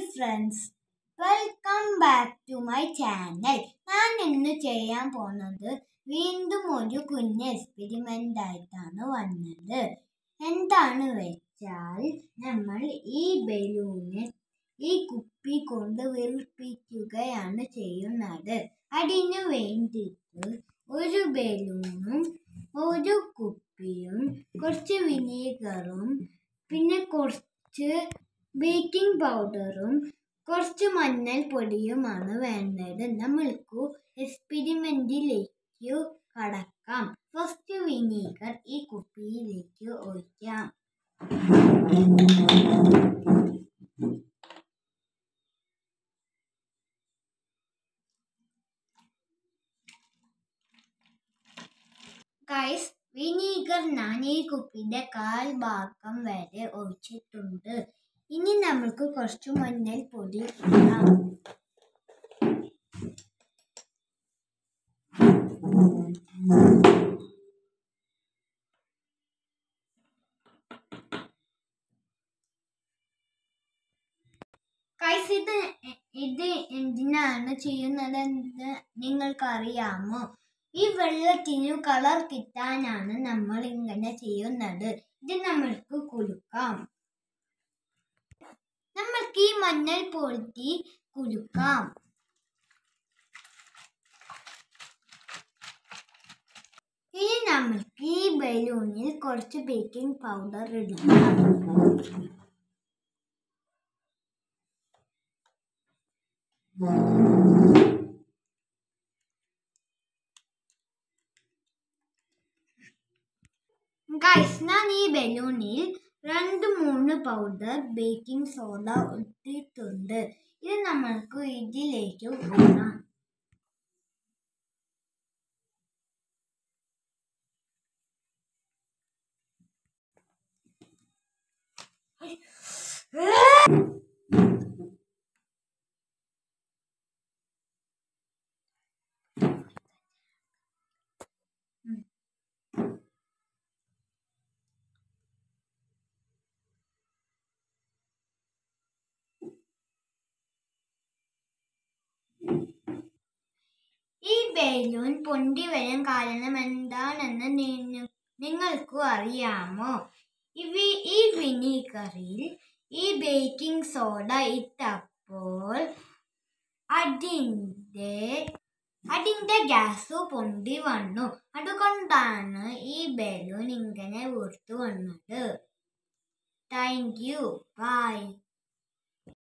friends welcome back to my channel ഞാൻ ഇന്ന് ചെയ്യാൻ പോകുന്നത് വീണ്ടും ഒരു കുഞ്ഞ് എക്സ്പെരിമെൻ്റ് ആയിട്ടാണ് വന്നത് എന്താണ് വെച്ചാൽ നമ്മൾ ഈ ബലൂണ് ഈ കുപ്പി കൊണ്ട് വീർപ്പിക്കുകയാണ് ചെയ്യുന്നത് അതിനു വേണ്ടിയിട്ട് ഒരു ബലൂണും ഒരു കുപ്പിയും കുറച്ച് വിനീഗറും പിന്നെ കുറച്ച് ബേക്കിംഗ് പൗഡറും കുറച്ച് മഞ്ഞൾപ്പൊടിയുമാണ് വേണ്ടത് നമ്മൾക്ക് എക്സ്പെരിമെൻറ്റിലേക്ക് കടക്കാം ഫസ്റ്റ് വിനീഗർ ഈ കുപ്പിയിലേക്ക് ഒഴിക്കാം ഗൈസ് വിനീഗർ ഞാൻ ഈ കുപ്പിയുടെ കാൽ ഭാഗം വരെ ഒഴിച്ചിട്ടുണ്ട് ഇനി നമുക്ക് കുറച്ച് മഞ്ഞൾ പൊടി ഇടാം ഗൈസ് ഇത് എ- ഇത് എന്തിനാണ് ചെയ്യുന്നതെന്ന് നിങ്ങൾക്കറിയാമോ ഈ വെള്ളത്തിന് കളർ കിട്ടാനാണ് നമ്മൾ ഇങ്ങനെ ചെയ്യുന്നത് ഇത് നമ്മൾക്ക് കുലുക്കാം നമ്മൾക്ക് ഈ മഞ്ഞൾ പൊടി കുലുക്കാം ഇനി നമ്മൾക്ക് ഈ ബലൂണിൽ കുറച്ച് ബേക്കിംഗ് പൗഡർ ഇടാം ഗൈസ് ഞാൻ ഈ ബലൂണിൽ രണ്ട് മൂന്ന് പൗഡർ ബേക്കിംഗ് സോഡ ഇട്ടിട്ടുണ്ട് ഇത് നമ്മൾക്ക് ഇതിലേക്ക് ഇടാം ഈ ബലൂൺ പൊന്തി വരാൻ കാരണം എന്താണെന്ന് നിങ്ങ- നിങ്ങൾക്കു അറിയാമോ ഇവ ഈ വിനീഗറിൽ ഈ ബേക്കിംഗ് സോഡ ഇട്ടപ്പോൾ അതിൻ്റെ അതിൻ്റെ ഗ്യാസ് പൊന്തി വന്നു അതുകൊണ്ടാണ് ഈ ബലൂൺ ഇങ്ങനെ വീർത്തു വന്നത് താങ്ക് യു ബൈ